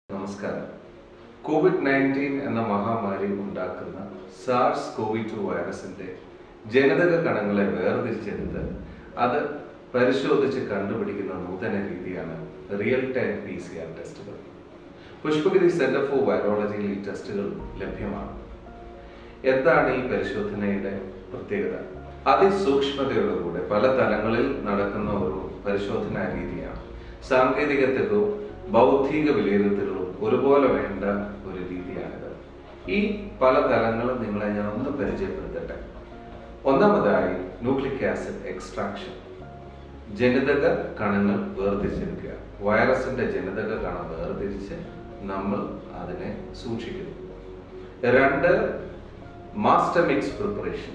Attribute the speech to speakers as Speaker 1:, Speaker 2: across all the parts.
Speaker 1: നമസ്കാരം Covid nineteen എന്ന മഹാമാരി ഉണ്ടാക്കുന്ന സാർസ് കോവിഡ് ടു വൈറസിന്റെ ജനിതക കണങ്ങളെ വേർതിരിച്ചെടുത്ത് അത് പരിശോധിച്ച് കണ്ടുപിടിക്കുന്ന നൂതന രീതിയാണ് real time P C R ടെസ്റ്റുകൾ പുഷ്പഗിരി സെന്റർ ഫോർ വൈറോളജിയിൽ ഈ ടെസ്റ്റുകൾ ലഭ്യമാണ് എന്താണ് ഈ പരിശോധനയുടെ പ്രത്യേകത അതിസൂക്ഷ്മതയോടുകൂടെ പല തലങ്ങളിൽ നടക്കുന്ന ഒരു പരിശോധനാ രീതിയാണ് സാങ്കേതികത്വവും ബൗദ്ധിക വിലയിരുത്തലുകളും ഒരുപോലെ വേണ്ട ഒരു രീതിയാണിത് ഈ പല തലങ്ങളും നിങ്ങളെ ഞാൻ ഒന്ന് പരിചയപ്പെടുത്തട്ടെ ഒന്നാമതായി ന്യൂക്ലിക് ആസിഡ് എക്സ്ട്രാക്ഷൻ ജനിതക കണങ്ങൾ വേർതിരിച്ചെടുക്കുക വൈറസിന്റെ ജനിതക കണം വേർതിരിച്ച് നമ്മൾ അതിനെ സൂക്ഷിക്കുന്നു രണ്ട് മാസ്റ്റർ മിക്സ് പ്രിപ്പറേഷൻ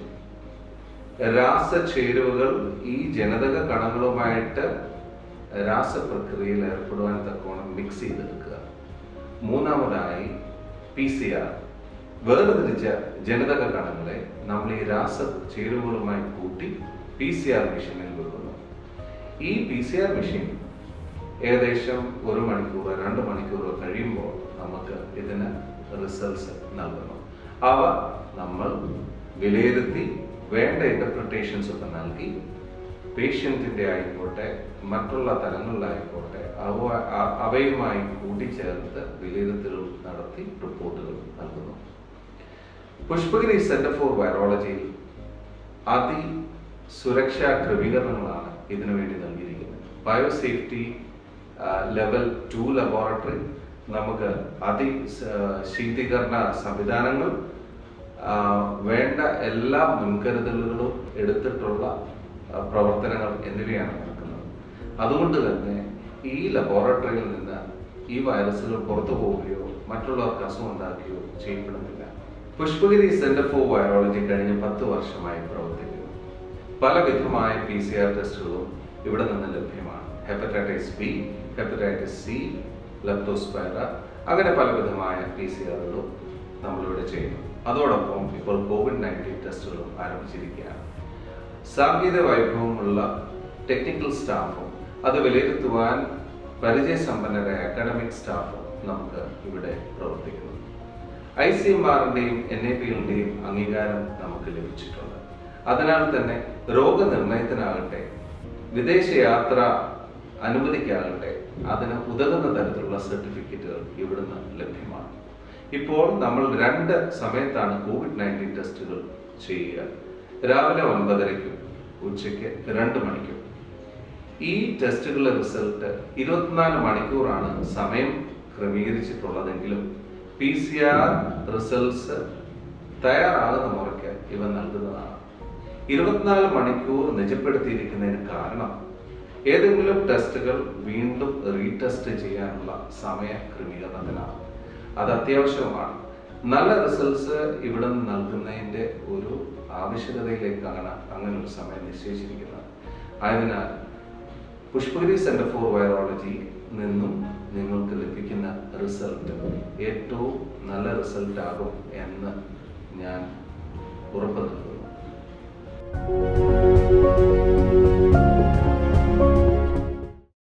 Speaker 1: രാസചേരുവകൾ ഈ ജനിതക കണങ്ങളുമായിട്ട് രാസപ്രക്രിയയിൽ ഏർപ്പെടുവാൻ തക്കോണം മിക്സ് ചെയ്തെടുക്കുക മൂന്നാമതായി പി സി ആർ വേർതിരിച്ച ജനിതക കണങ്ങളെ നമ്മൾ ഈ രാസ ചേരുവകളുമായി കൂട്ടി പി സി ആർ മെഷീനിൽ വെക്കുന്നു ഈ പി സി ആർ മെഷീൻ ഏകദേശം ഒരു മണിക്കൂറോ രണ്ട് മണിക്കൂറോ കഴിയുമ്പോൾ നമുക്ക് ഇതിന് റിസൾട്ട്സ് നൽകുന്നു അവ നമ്മൾ വിലയിരുത്തി വേണ്ട ഇന്റർപ്രിട്ടേഷൻസ് ഒക്കെ നൽകി പേഷ്യൻറ്റിൻ്റെ ആയിക്കോട്ടെ മറ്റുള്ള തലങ്ങളിലായിക്കോട്ടെ അവ അ- അവയുമായി കൂട്ടിച്ചേർത്ത് വിലയിരുത്തലുകൾ നടത്തി റിപ്പോർട്ടുകൾ നൽകുന്നു പുഷ്പഗിരി സെന്റർ ഫോർ വൈറോളജിയിൽ അതി സുരക്ഷാ ക്രമീകരണങ്ങളാണ് ഇതിനു വേണ്ടി നൽകിയിരിക്കുന്നത് ബയോസേഫ്റ്റി ലെവൽ ടു ലബോറട്ടറി നമുക്ക് അതി സ- ശീതീകരണ സംവിധാനങ്ങൾ ആ, വേണ്ട എല്ലാ മുൻകരുതലുകളും എടുത്തിട്ടുള്ള ആ, പ്രവർത്തനങ്ങൾ എന്നിവയാണ് നടക്കുന്നത് അതുകൊണ്ട് തന്നെ ഈ ലബോറട്ടറിയിൽ നിന്ന് ഈ വൈറസുകൾ പുറത്തു പോവുകയോ മറ്റുള്ളവർക്ക് അസുഖം ഉണ്ടാക്കുകയോ ചെയ്യപ്പെടുന്നില്ല പുഷ്പഗിരി സെന്റർ ഫോർ വൈറോളജി കഴിഞ്ഞ പത്ത് വർഷമായി പ്രവർത്തിക്കുന്നു പല വിധമായ പി സി ആർ ടെസ്റ്റുകളും ഇവിടെ നിന്ന് ലഭ്യമാണ് hepatitis B hepatitis C leptospira അങ്ങനെ പല വിധമായ പി സി ആറുകളും നമ്മളിവിടെ ചെയ്യുന്നു അതോടൊപ്പം ഇപ്പോൾ കോവിഡ് നയൻറ്റീൻ ടെസ്റ്റുകളും ആരംഭിച്ചിരിക്കുകയാണ് സാങ്കേതിക വൈഭവമുള്ള ടെക്നിക്കൽ സ്റ്റാഫും അത് വിലയിരുത്തുവാൻ പരിചയസമ്പന്നരായ അക്കാഡമിക് സ്റ്റാഫും നമുക്ക് ഇവിടെ പ്രവർത്തിക്കുന്നു ഐ സി എം ആറിന്റെയും എൻ എ പികളുടെയും അംഗീകാരം നമുക്ക് ലഭിച്ചിട്ടുണ്ട് അതിനാൽ തന്നെ രോഗനിർണയത്തിനാകട്ടെ വിദേശ യാത്ര അനുമതിക്കാകട്ടെ അതിന് ഉതകുന്ന തരത്തിലുള്ള സർട്ടിഫിക്കറ്റുകൾ ഇവിടുന്ന് ലഭ്യമാണ് ഇപ്പോൾ നമ്മൾ രണ്ട് സമയത്താണ് കോവിഡ് നയൻറ്റീൻ ടെസ്റ്റുകൾ ചെയ്യുക രാവിലെ ഒൻപതരയ്ക്കും ഉച്ചയ്ക്ക് രണ്ട് മണിക്കും ഈ ടെസ്റ്റുകളുടെ റിസൾട്ട് ഇരുപത്തിനാല് മണിക്കൂറാണ് സമയം ക്രമീകരിച്ചിട്ടുള്ളതെങ്കിലും പി സി ആർ റിസൾട്ട്സ് തയ്യാറാകുന്ന മുറയ്ക്ക് ഇവ നൽകുന്നതാണ് ഇരുപത്തിനാല് മണിക്കൂർ നിജപ്പെടുത്തിയിരിക്കുന്നതിന് കാരണം ഏതെങ്കിലും ടെസ്റ്റുകൾ വീണ്ടും റീടെസ്റ്റ് ചെയ്യാനുള്ള സമയ ക്രമീകരണത്തിനാണ് അത് അത്യാവശ്യമാണ് നല്ല റിസൾട്ട്സ് ഇവിടെ നിന്ന് നൽകുന്നതിൻ്റെ ഒരു ആവശ്യകതയിലേക്കാണ് അങ്ങനെ ഒരു സമയം നിശ്ചയിച്ചിരിക്കുന്നത് ആയതിനാൽ പുഷ്പഗിരി സെന്റർ ഫോർ വൈറോളജി നിന്നും നിങ്ങൾക്ക് ലഭിക്കുന്ന റിസൾട്ട് ഏറ്റവും നല്ല റിസൾട്ട് ആകും എന്ന് ഞാൻ ഉറപ്പ് നൽകുന്നു